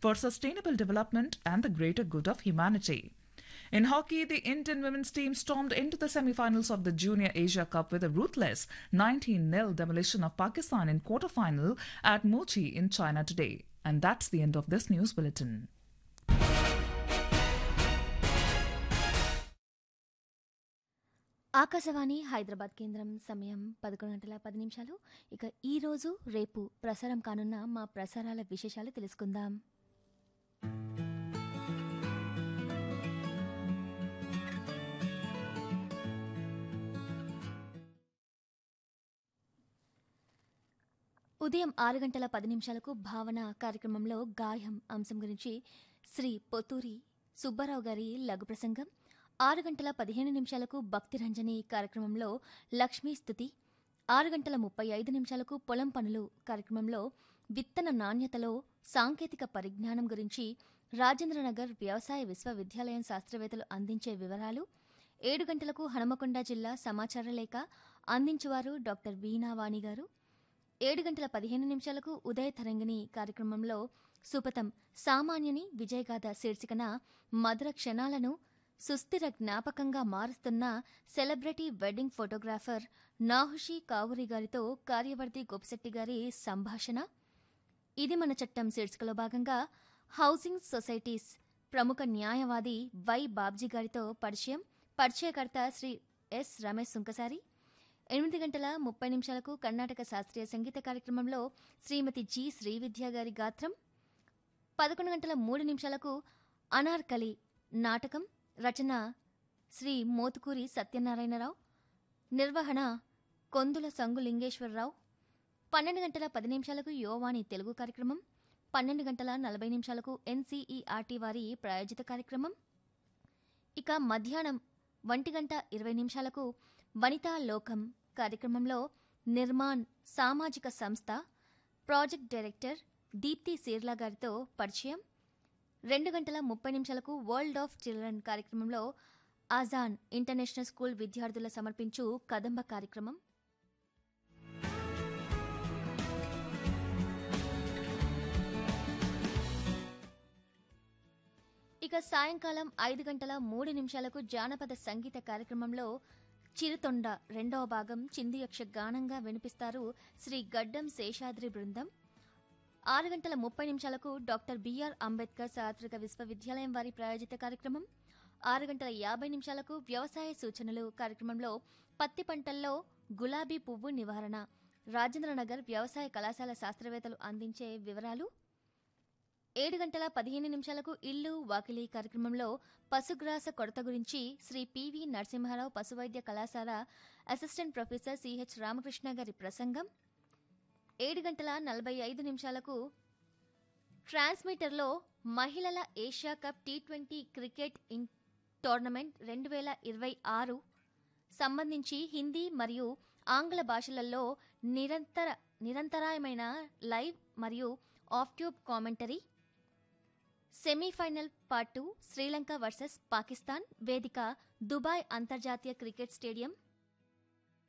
for sustainable development and the greater good of humanity. In hockey, the Indian women's team stormed into the semi-finals of the Junior Asia Cup with a ruthless 19-0 demolition of Pakistan in quarter-final at Mochi in China today. And that's the end of this news bulletin. Akashvani Hyderabad కేంద్రం సమయం పదకొండు గంటల పది నిమిషాలు ఇక ఈ రోజు రేపు ప్రసారం కానున్న మా ప్రసారాల విశేషాలు తెలుసుకుందాం ఉదయం ఆరు గంటల పది నిమిషాలకు భావన కార్యక్రమంలో గాయం అంశం గురించి శ్రీ పొత్తూరి సుబ్బారావు గారి లఘు ప్రసంగం ఆరు గంటల పదిహేను నిమిషాలకు భక్తి రంజని కార్యక్రమంలో లక్ష్మీ స్థుతి ఆరు గంటల ముప్పై ఐదు నిమిషాలకు పొలం పనులు కార్యక్రమంలో విత్తన నాణ్యతలో సాంకేతిక పరిజ్ఞానం గురించి రాజేంద్రనగర్ వ్యవసాయ విశ్వవిద్యాలయం శాస్త్రవేత్తలు అందించే వివరాలు ఏడు గంటలకు హనుమకొండ జిల్లా సమాచార లేఖ అందించువారు డాక్టర్ వీణావాణి గారు ఏడు గంటల పదిహేను నిమిషాలకు ఉదయ తరంగిణి కార్యక్రమంలో సుపతం సామాన్యుని విజయగాథ శీర్షికన మధుర క్షణాలను సుస్థిర జ్ఞాపకంగా మారుస్తున్న celebrity wedding photographer Nahushi Kavuri గారితో కార్యవర్తి గోపిశెట్టి గారి సంభాషణ ఇది మన చట్టం శీర్షికలో భాగంగా హౌసింగ్ సొసైటీస్ ప్రముఖ న్యాయవాది వై బాబ్జీ గారితో పరిచయం పరిచయకర్త శ్రీ ఎస్ రమేష్ సుంకసారి ఎనిమిది గంటల ముప్పై నిమిషాలకు కర్ణాటక శాస్త్రీయ సంగీత కార్యక్రమంలో శ్రీమతి జి శ్రీవిద్య గారి గాత్రం పదకొండు గంటల మూడు నిమిషాలకు అనార్కలి నాటకం రచన శ్రీ మోతుకూరి సత్యనారాయణరావు నిర్వహణ కొందుల సంగు లింగేశ్వరరావు పన్నెండు గంటల పది నిమిషాలకు యోవాణి తెలుగు కార్యక్రమం పన్నెండు గంటల నలభై నిమిషాలకు ఎన్సీఈఆర్టీ వారి ప్రాయోజిత కార్యక్రమం ఇక మధ్యాహ్నం ఒంటి గంట ఇరవై నిమిషాలకు వనితా లోకం కార్యక్రమంలో నిర్మాణ్ సామాజిక సంస్థ ప్రాజెక్ట్ డైరెక్టర్ దీప్తి సీర్లా గారితో పరిచయం రెండు గంటల ముప్పై నిమిషాలకు వరల్డ్ ఆఫ్ చిల్డ్రన్ కార్యక్రమంలో ఆజాన్ ఇంటర్నేషనల్ స్కూల్ విద్యార్థుల సమర్పించు కదంబ కార్యక్రమం ఇక సాయంకాలం ఐదు గంటల మూడు నిమిషాలకు జానపద సంగీత కార్యక్రమంలో చిరుతొండ రెండవ భాగం చిందు యక్ష గానంగా వినిపిస్తారు శ్రీ గడ్డం శేషాద్రి బృందం ఆరు గంటల ముప్పై నిమిషాలకు డాక్టర్ బిఆర్ అంబేద్కర్ చారిత్రక విశ్వవిద్యాలయం వారి ప్రాయోజిత కార్యక్రమం ఆరు గంటల యాభై నిమిషాలకు వ్యవసాయ సూచనలు కార్యక్రమంలో పత్తి పంటల్లో గులాబీ పువ్వు నివారణ రాజేంద్రనగర్ వ్యవసాయ కళాశాల శాస్త్రవేత్తలు అందించే వివరాలు ఏడు గంటల పదిహేను నిమిషాలకు ఇల్లు వాకిలి కార్యక్రమంలో పశుగ్రాస కొరత గురించి శ్రీ పివి నరసింహారావు పశువైద్య కళాశాల అసిస్టెంట్ ప్రొఫెసర్ సిహెచ్ రామకృష్ణ గారి ప్రసంగం ఏడు గంటల నలభై ఐదు నిమిషాలకు ట్రాన్స్మిటర్లో మహిళల Asia cup T twenty cricket in tournament రెండు వేల ఇరవై ఆరు సంబంధించి హిందీ మరియు ఆంగ్ల భాషలలో నిరంతర నిరంతరాయమైన లైవ్ మరియు off tube commentary semifinal part two Sri Lanka versus Pakistan వేదిక దుబాయ్ అంతర్జాతీయ క్రికెట్ స్టేడియం